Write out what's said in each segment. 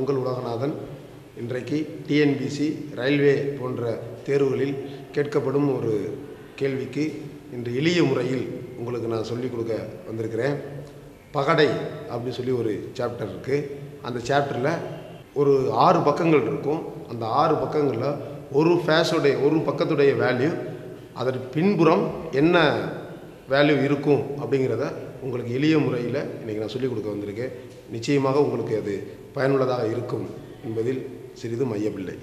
உங்கள் உலகநாதன் இன்றைக்கு TNPSC railway போன்ற தேர்வுகளில் கேட்கப்படும் ஒரு கேள்விக்கு இன்று எளிய முறையில் உங்களுக்கு நான் சொல்லிக் கொடுக்க வந்திருக்கிறேன் பகடை அப்படின்னு சொல்லி ஒரு சாப்டர் இருக்குது அந்த சாப்டரில் ஒரு ஆறு பக்கங்கள் இருக்கும் அந்த ஆறு பக்கங்களில் ஒரு ஃபேஸுடைய ஒரு பக்கத்துடைய வேல்யூ அதற்கு பின்புறம் என்ன வேல்யூ இருக்கும் அப்படிங்கிறத உங்களுக்கு எளிய முறையில் இன்றைக்கி நான் சொல்லிக் கொடுக்க வந்திருக்கேன் நிச்சயமாக உங்களுக்கு அது பயனுள்ளதாக இருக்கும் என்பதில் சிறிது மையமில்லை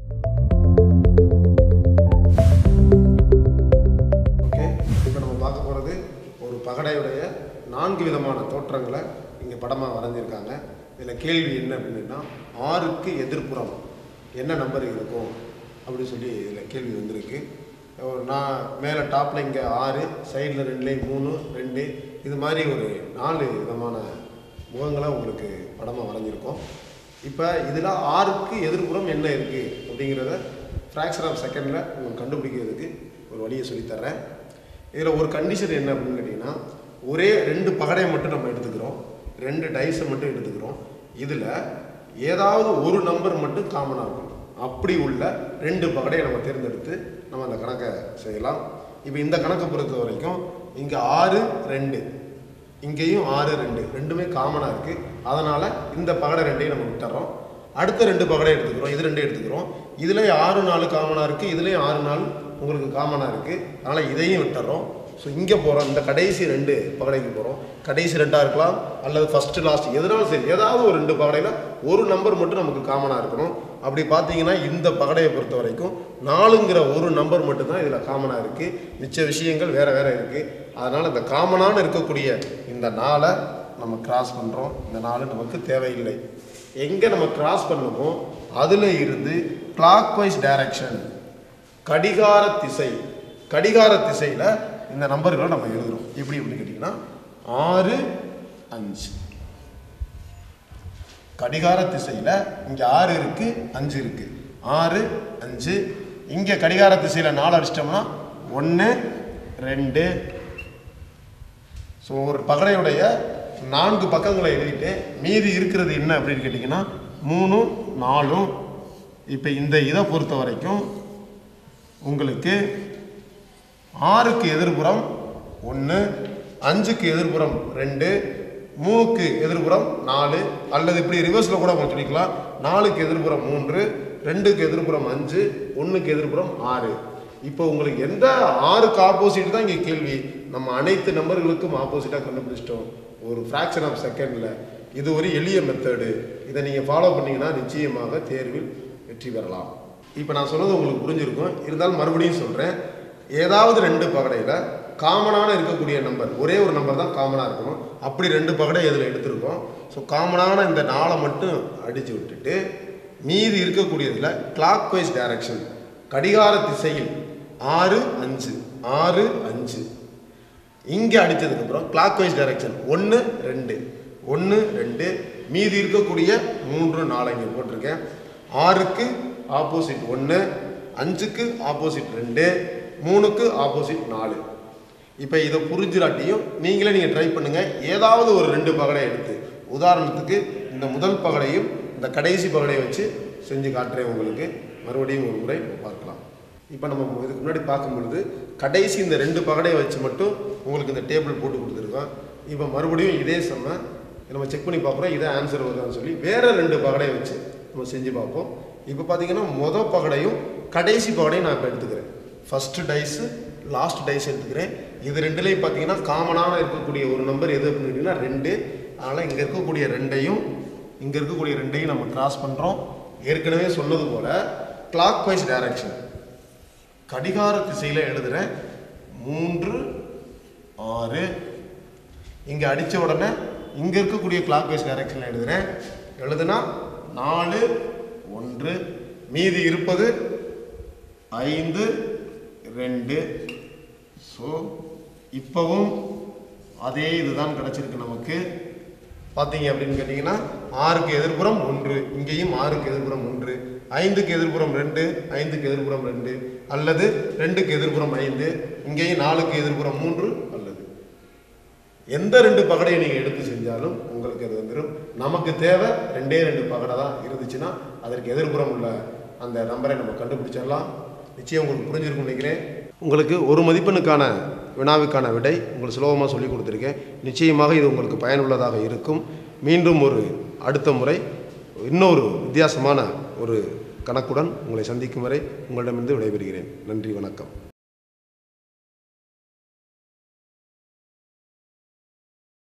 ஓகே இப்போ நம்ம பார்க்க போகிறது ஒரு பகடையுடைய நான்கு விதமான தோற்றங்களை இங்கே படமாக வரைஞ்சிருக்காங்க இதில் கேள்வி என்ன அப்படின்னா ஆறுக்கு எதிர்ப்புறம் என்ன நம்பர் இருக்கும் அப்படின்னு சொல்லி இதில் கேள்வி வந்திருக்கு ஒரு நான் மேலே டாப்பில் இங்கே ஆறு சைடில் ரெண்டுலேயும் மூணு ரெண்டு இது மாதிரி ஒரு நாலு விதமான முகங்களை உங்களுக்கு படமாக வரைஞ்சிருக்கோம் இப்போ இதில் ஆறுக்கு எதிர்ப்புறம் என்ன இருக்குது அப்படிங்கிறத ஃப்ராக்சர் ஆஃப் செகண்டில் உங்களுக்கு கண்டுபிடிக்கிறதுக்கு ஒரு வழியை சொல்லித்தர்றேன் இதில் ஒரு கண்டிஷன் என்ன அப்படின்னு கேட்டிங்கன்னா ஒரே ரெண்டு பகடையை மட்டும் நம்ம எடுத்துக்கிறோம் ரெண்டு டைஸை மட்டும் எடுத்துக்கிறோம் இதில் ஏதாவது ஒரு நம்பர் மட்டும் காமனாக இருக்கும் அப்படி உள்ள ரெண்டு பகடையை நம்ம தேர்ந்தெடுத்து நம்ம அந்த கணக்கை செய்யலாம் இப்போ இந்த கணக்கை பொறுத்த வரைக்கும் இங்கே ஆறு ரெண்டு இங்கேயும் ஆறு ரெண்டு ரெண்டுமே காமனாக இருக்குது அதனால் இந்த பகடை ரெண்டையும் நம்ம விட்டுறோம் அடுத்த ரெண்டு பகடை எடுத்துக்கிறோம் இது ரெண்டு எடுத்துக்கிறோம் இதுலேயும் ஆறு நாலு காமனாக இருக்குது இதுலேயும் ஆறு நாள் உங்களுக்கு காமனாக இருக்குது அதனால் இதையும் விட்டுறோம் ஸோ இங்கே போகிறோம் இந்த கடைசி ரெண்டு பகடைக்கு போகிறோம் கடைசி ரெண்டாக இருக்கலாம் அல்லது ஃபஸ்ட்டு லாஸ்ட் எதுனாலும் சரி ஏதாவது ஒரு ரெண்டு பகடையில் ஒரு நம்பர் மட்டும் நமக்கு காமனாக இருக்கணும் அப்படி பார்த்தீங்கன்னா இந்த பகடையை பொறுத்த வரைக்கும் நாலுங்கிற ஒரு நம்பர் மட்டும்தான் இதில் காமனாக இருக்குது மிச்ச விஷயங்கள் வேறு வேறு இருக்குது அதனால் இந்த காமனான இருக்கக்கூடிய இந்த நாளை நம்ம கிராஸ் பண்ணுறோம் இந்த நாள் நமக்கு தேவையில்லை எங்கே நம்ம கிராஸ் பண்ணுமோ அதில் இருந்து கிளாக் வைஸ் டைரக்ஷன் கடிகார திசை கடிகார திசையில் இந்த நம்பர்களை நம்ம எழுதுறோம் எப்படி அப்படின்னு கேட்டிங்கன்னா ஆறு அஞ்சு கடிகார திசையில் இங்கே ஆறு இருக்குது அஞ்சு இருக்குது ஆறு அஞ்சு இங்கே கடிகார திசையில் நாலு அடிச்சிட்டோம்னா ஒன்று ரெண்டு ஸோ ஒரு பகடையுடைய நான்கு பக்கங்களை எழுதிட்டு மீதி இருக்கிறது என்ன அப்படின்னு கேட்டிங்கன்னா மூணு நாலும் இப்போ இந்த இதை பொறுத்த வரைக்கும் உங்களுக்கு ஆறுக்கு எதிர்புறம் ஒன்று அஞ்சுக்கு எதிர்புறம் ரெண்டு மூணுக்கு எதிர்புறம் நாலு அல்லது இப்படி ரிவர்ஸில் கூட நம்ம சொல்லிக்கலாம் நாலுக்கு எதிர்புறம் மூன்று ரெண்டுக்கு எதிர்புறம் அஞ்சு ஒன்றுக்கு எதிர்புறம் ஆறு இப்போ உங்களுக்கு எந்த ஆறுக்கு ஆப்போசிட் தான் இங்கே கேள்வி நம்ம அனைத்து நம்பர்களுக்கும் ஆப்போசிட்டாக கண்டுபிடிச்சிட்டோம் ஒரு ஃப்ராக்ஷன் ஆஃப் செகண்டில் இது ஒரு எளிய மெத்தடு இதை நீங்கள் ஃபாலோ பண்ணீங்கன்னா நிச்சயமாக தேர்வில் வெற்றி பெறலாம் இப்போ நான் சொன்னது உங்களுக்கு புரிஞ்சிருக்கும் இருந்தாலும் மறுபடியும் சொல்கிறேன் ஏதாவது ரெண்டு பகடையில் காமனான இருக்கக்கூடிய நம்பர் ஒரே ஒரு நம்பர் தான் காமனாக இருக்கணும் அப்படி ரெண்டு பகடை இதில் எடுத்திருக்கோம் ஸோ காமனான இந்த நாளை மட்டும் அடித்து விட்டுட்டு மீதி இருக்கக்கூடியதில் கிளாக் வைஸ் டைரக்ஷன் கடிகார திசையில் ஆறு அஞ்சு ஆறு அஞ்சு இங்கே அடித்ததுக்கப்புறம் கிளாக் வைஸ் டைரக்ஷன் ஒன்று ரெண்டு ஒன்று ரெண்டு மீதி இருக்கக்கூடிய மூன்று நாலு இங்கே போட்டிருக்கேன் ஆறுக்கு ஆப்போசிட் ஒன்று அஞ்சுக்கு ஆப்போசிட் ரெண்டு மூணுக்கு ஆப்போசிட் நாலு இப்போ இதை புரிஞ்சிராட்டியும் நீங்களே நீங்கள் ட்ரை பண்ணுங்கள் ஏதாவது ஒரு ரெண்டு பகடை எடுத்து உதாரணத்துக்கு இந்த முதல் பகடையும் இந்த கடைசி பகடையை வச்சு செஞ்சு காட்டுறேன் உங்களுக்கு மறுபடியும் ஒரு முறை பார்க்கலாம் இப்போ நம்ம இதுக்கு முன்னாடி பார்க்கும் பொழுது கடைசி இந்த ரெண்டு பகடையை வச்சு மட்டும் உங்களுக்கு இந்த டேபிள் போட்டு கொடுத்துருக்கோம் இப்போ மறுபடியும் இதே செம்ம நம்ம செக் பண்ணி பார்க்குறோம் இதே ஆன்சர் வருதான்னு சொல்லி வேறு ரெண்டு பகடையை வச்சு நம்ம செஞ்சு பார்ப்போம் இப்போ பார்த்தீங்கன்னா மொதல் பகடையும் கடைசி பகடையும் நான் இப்போ எடுத்துக்கிறேன் ஃபஸ்ட்டு டைஸு லாஸ்ட் டைஸ் எடுத்துக்கிறேன் இது ரெண்டுலேயும் பார்த்தீங்கன்னா காமனான இருக்கக்கூடிய ஒரு நம்பர் எது அப்படின்னு கேட்டிங்கன்னா ரெண்டு அதனால் இங்கே இருக்கக்கூடிய ரெண்டையும் இங்கே இருக்கக்கூடிய ரெண்டையும் நம்ம கிராஸ் பண்ணுறோம் ஏற்கனவே சொன்னது போல் கிளாக் வைஸ் டைரக்ஷன் கடிகார திசையில் எழுதுகிறேன் மூன்று ஆறு இங்கே அடித்த உடனே இங்கே இருக்கக்கூடிய கிளாக் வைஸ் டைரக்ஷனில் எழுதுகிறேன் எழுதுனா நாலு ஒன்று மீதி இருப்பது ஐந்து ரெண்டு ஸோ இப்போவும் அதே இதுதான் கிடச்சிருக்கு நமக்கு பார்த்தீங்க அப்படின்னு கேட்டிங்கன்னா ஆறுக்கு எதிர்ப்புறம் ஒன்று இங்கேயும் ஆறுக்கு எதிர்ப்புறம் ஒன்று ஐந்துக்கு எதிர்ப்புறம் ரெண்டு ஐந்துக்கு எதிர்ப்புறம் ரெண்டு அல்லது ரெண்டுக்கு எதிர்ப்புறம் ஐந்து இங்கேயும் நாலுக்கு எதிர்ப்புறம் மூன்று அல்லது எந்த ரெண்டு பகடையை நீங்கள் எடுத்து செஞ்சாலும் உங்களுக்கு அது வந்துடும் நமக்கு தேவை ரெண்டே ரெண்டு பகடை தான் இருந்துச்சுன்னா அதற்கு எதிர்புறம் உள்ள அந்த நம்பரை நம்ம கண்டுபிடிச்சிடலாம் நிச்சயம் உங்களுக்கு புரிஞ்சிருக்கும் நினைக்கிறேன் உங்களுக்கு ஒரு மதிப்பெண்ணுக்கான வினாவுக்கான விடை உங்களுக்கு சுலபமாக சொல்லி கொடுத்துருக்கேன் நிச்சயமாக இது உங்களுக்கு பயனுள்ளதாக இருக்கும் மீண்டும் ஒரு அடுத்த முறை இன்னொரு வித்தியாசமான ஒரு கணக்குடன் உங்களை சந்திக்கும் வரை உங்களிடமிருந்து விடைபெறுகிறேன் நன்றி வணக்கம்